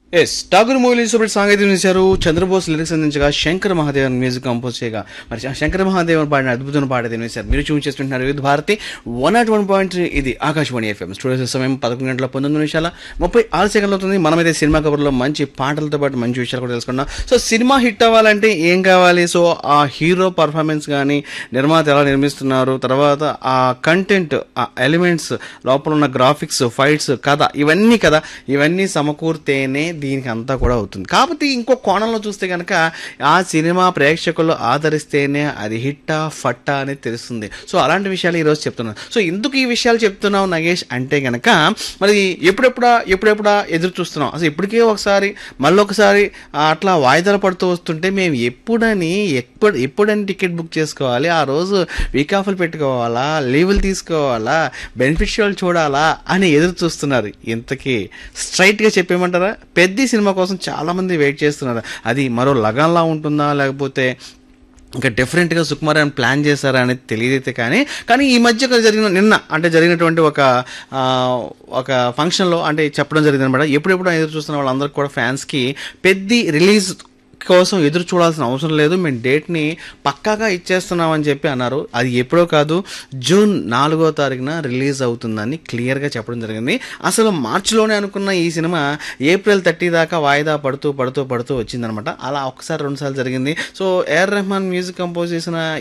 yes Tagore మూవీలో super song అయితే వినిచారు Chandrabose lyrics అందించగా శంకర్ మహాదేవన్ మ్యూజిక్ కంపోజ్ చేయగా మరి శ- శంకర్ మహాదేవన్ పాడిన అద్భుతమైన పాట అయితే వినిచారు మీరు చూసి చేస్తుంటున్నారు Vividha Bharati one naught one point ఇది ఆకాశవాణి ఎఫ్ఎం స్టూడియో సమయం పదకొండు గంటల పంతొమ్మిది నిమిషాల ముప్పై ఆరు సెకండ్లు అవుతుంది మనమైతే సినిమా కబుర్లో మంచి పాటలతో పాటు మంచి విషయాలు కూడా తెలుసుకున్నాం సో సినిమా హిట్ అవ్వాలంటే ఏం కావాలి సో ఆ హీరో పర్ఫార్మెన్స్ కానీ నిర్మాత ఎలా నిర్మిస్తున్నారు తర్వాత ఆ కంటెంట్ ఆ ఎలిమెంట్స్ లోపల ఉన్న గ్రాఫిక్స్ ఫైట్స్ కథ ఇవన్నీ కదా ఇవన్నీ సమకూర్తేనే దీనికి అంతా కూడా అవుతుంది కాకపోతే ఇంకో కోణంలో చూస్తే కనుక ఆ సినిమా ప్రేక్షకులు ఆదరిస్తేనే అది హిట్టా ఫట్టా అనేది తెలుస్తుంది సో అలాంటి విషయాలు ఈరోజు చెప్తున్నాను సో ఎందుకు ఈ విషయాలు చెప్తున్నావు నగేష్ అంటే కనుక మరి ఎప్పుడెప్పుడా ఎప్పుడెప్పుడా ఎదురు చూస్తున్నాం అసలు ఇప్పటికే ఒకసారి మళ్ళీ ఒకసారి అట్లా వాయిదాలు పడుతూ వస్తుంటే మేము ఎప్పుడని ఎప్పుడు ఎప్పుడని టికెట్ బుక్ చేసుకోవాలి ఆ రోజు వీక్ ఆఫ్లు పెట్టుకోవాలా లీవులు తీసుకోవాలా బెనిఫిషియల్ చూడాలా అని ఎదురు చూస్తున్నారు ఇంతకీ స్ట్రైట్గా చెప్పేమంటారా పెద్ద సినిమా కోసం చాలామంది వెయిట్ చేస్తున్నారు అది మరో లగన్లా ఉంటుందా లేకపోతే ఇంకా డిఫరెంట్గా సుకుమార్ అని ప్లాన్ చేశారా అనేది తెలియదైతే కానీ కానీ ఈ మధ్య జరిగిన నిన్న అంటే జరిగినటువంటి ఒక ఆ, ఒక ఫంక్షన్లో అంటే చెప్పడం జరిగింది అనమాట ఎప్పుడెప్పుడు ఎదురు చూస్తున్న వాళ్ళందరికీ కూడా ఫ్యాన్స్కి పెద్ద రిలీజ్ కోసం ఎదురు చూడాల్సిన అవసరం లేదు మేము డేట్ని పక్కాగా ఇచ్చేస్తున్నామని చెప్పి అన్నారు అది ఎప్పుడో కాదు జూన్ నాలుగో తారీఖున రిలీజ్ అవుతుందని క్లియర్గా చెప్పడం జరిగింది అసలు మార్చిలోనే అనుకున్న ఈ సినిమా ఏప్రిల్ థర్టీ దాకా వాయిదా పడుతూ పడుతూ పడుతూ వచ్చిందనమాట అలా ఒకసారి రెండుసార్లు జరిగింది so AR Rahman music compose చేసిన